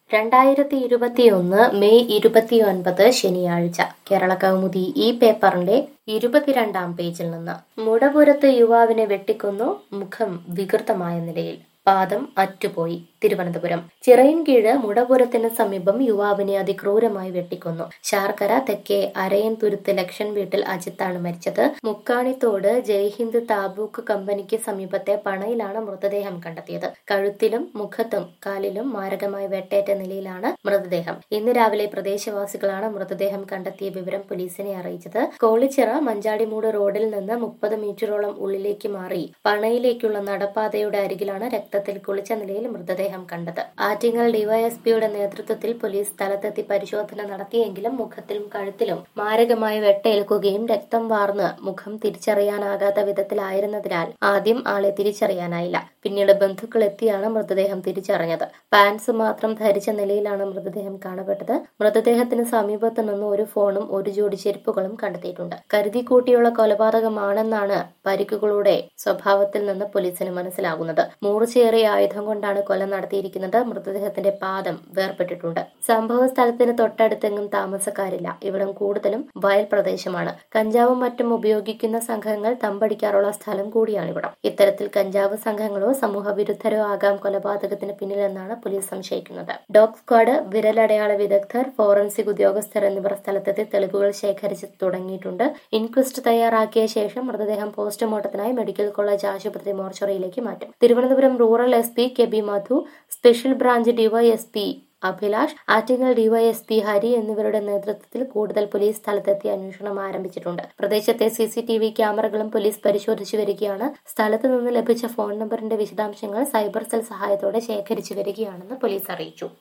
രണ്ടായിരത്തി ഇരുപത്തിയൊന്ന് മെയ് ഇരുപത്തിയൊൻപത് ശനിയാഴ്ച കേരള കൗമുദി ഈ പേപ്പറിന്റെ ഇരുപത്തിരണ്ടാം പേജിൽ നിന്ന് മുടപുരത്ത് യുവാവിനെ വെട്ടിക്കൊന്നു മുഖം വികൃതമായ നിലയിൽ പാദം അറ്റുപോയി തിരുവനന്തപുരം ചിറയിൻകീഴ് മുടപുരത്തിന് സമീപം യുവാവിനെ അതിക്രൂരമായി വെട്ടിക്കൊന്നു ശാർക്കര തെക്കേ അരയൻ തുരുത്ത് ലക്ഷൻ വീട്ടിൽ അജിത്താണ് മരിച്ചത് മുക്കാണിത്തോട് ജയ്ഹിന്ദ് താബൂക്ക് കമ്പനിക്ക് സമീപത്തെ പണയിലാണ് മൃതദേഹം കണ്ടെത്തിയത് കഴുത്തിലും മുഖത്തും കാലിലും മാരകമായി വെട്ടേറ്റ നിലയിലാണ് മൃതദേഹം ഇന്ന് രാവിലെ പ്രദേശവാസികളാണ് മൃതദേഹം കണ്ടെത്തിയ വിവരം പോലീസിനെ അറിയിച്ചത് കോളിച്ചിറ മഞ്ചാടിമൂട് റോഡിൽ നിന്ന് മുപ്പത് മീറ്ററോളം ഉള്ളിലേക്ക് മാറി പണയിലേക്കുള്ള നടപ്പാതയുടെ അരികിലാണ് രക്തത്തിൽ കുളിച്ച നിലയിൽ മൃതദേഹം കണ്ടത് ആറ്റിങ്ങൽ ഡിവൈഎസ്പിയുടെ നേതൃത്വത്തിൽ പോലീസ് സ്ഥലത്തെത്തി പരിശോധന നടത്തിയെങ്കിലും മുഖത്തിലും കഴുത്തിലും മാരകമായി വെട്ടേൽക്കുകയും രക്തം വാർന്ന് മുഖം തിരിച്ചറിയാനാകാത്ത വിധത്തിലായിരുന്നതിനാൽ ആദ്യം ആളെ തിരിച്ചറിയാനായില്ല പിന്നീട് ബന്ധുക്കൾ എത്തിയാണ് മൃതദേഹം തിരിച്ചറിഞ്ഞത് പാൻസ് മാത്രം ധരിച്ച നിലയിലാണ് മൃതദേഹം കാണപ്പെട്ടത് മൃതദേഹത്തിന് സമീപത്തു നിന്ന് ഒരു ഫോണും ഒരു ജോഡി ചെരുപ്പുകളും കണ്ടെത്തിയിട്ടുണ്ട് കരുതി കൂട്ടിയുള്ള കൊലപാതകമാണെന്നാണ് പരിക്കുകളുടെ സ്വഭാവത്തിൽ നിന്ന് പോലീസിന് മനസ്സിലാകുന്നത് മൂർച്ചയേറിയ ആയുധം കൊണ്ടാണ് കൊല നടത്തിയിരിക്കുന്നത് മൃതദേഹത്തിന്റെ പാദം വേർപെട്ടിട്ടുണ്ട് സംഭവ സ്ഥലത്തിന് തൊട്ടടുത്തെങ്ങും താമസക്കാരില്ല ഇവിടം കൂടുതലും വയൽ പ്രദേശമാണ് കഞ്ചാവും മറ്റും ഉപയോഗിക്കുന്ന സംഘങ്ങൾ തമ്പടിക്കാറുള്ള സ്ഥലം കൂടിയാണ് ഇവിടം ഇത്തരത്തിൽ കഞ്ചാവ് സംഘങ്ങളോ സമൂഹ വിരുദ്ധരോ ആകാം കൊലപാതകത്തിന് പിന്നിലെന്നാണ് പോലീസ് സംശയിക്കുന്നത് ഡോഗ് സ്ക്വാഡ് വിരലടയാള വിദഗ്ധർ ഫോറൻസിക് ഉദ്യോഗസ്ഥർ എന്നിവർ സ്ഥലത്തെത്തി തെളിവുകൾ ശേഖരിച്ച് തുടങ്ങിയിട്ടുണ്ട് ഇൻക്വസ്റ്റ് തയ്യാറാക്കിയ ശേഷം മൃതദേഹം പോസ്റ്റ്മോർട്ടത്തിനായി മെഡിക്കൽ കോളേജ് ആശുപത്രി മോർച്ചറിയിലേക്ക് മാറ്റും Thiruvananthapuram rural S P K B Madhu special branch DYSP Abhilash Attingal DYSP Hari എന്നിവരുടെ നേതൃത്വത്തിൽ കൂടുതൽ പോലീസ് സ്ഥലത്തെത്തി അന്വേഷണം ആരംഭിച്ചിട്ടുണ്ട് പ്രദേശത്തെ സി സി ടി വി ക്യാമറകളും പോലീസ് പരിശോധിച്ചു വരികയാണ് സ്ഥലത്ത് നിന്ന് ലഭിച്ച ഫോൺ നമ്പറിന്റെ വിശദാംശങ്ങൾ സൈബർ സെൽ സഹായത്തോടെ ശേഖരിച്ചു വരികയാണെന്ന് പോലീസ് അറിയിച്ചു